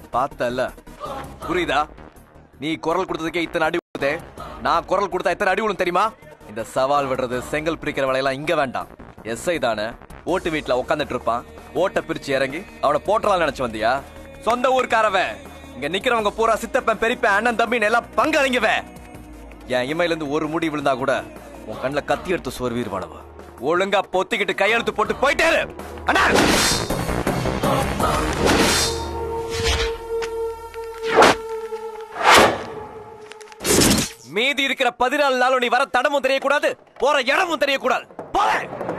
பார்த்தல புரியுதா நீ குரல் கொடுத்ததுக்கே இத்தனை அடி விழுதே நான் குரல் கொடுத்தா எத்தனை அடி விழும் தெரியுமா இந்த சவால் விடுறது செங்கல் பிரிக்கிற வேலையெல்லாம் இங்க வேண்டாம் எஸ்ஐ தானே ஓட்டு வீட்டுல உட்காந்துட்டு இருப்பான் ஓட்டை பிரிச்சு இறங்கி அவனை போட்டலாம் நினைச்சு வந்தியா சொந்த ஊர்க்காரவன் இங்க நிக்கிறவங்க பூரா சித்தப்பன் பெரியப்பன் அண்ணன் தம்பின்னு எல்லாம் பங்காளிங்கவன் என் இமையில இருந்து ஒரு முடி விழுந்தா கூட உன் கண்ணுல கத்தி எடுத்து சோர்வீர் வாழவ ஒழுங்கா பொத்திக்கிட்டு கையெழுத்து போட்டு போயிட்டே இரு. அண்ணா மீதி இருக்கிற பதினாலு நாளும் நீ வர தடமும் தெரியக்கூடாது போற இடமும் தெரியக்கூடாது போறேன்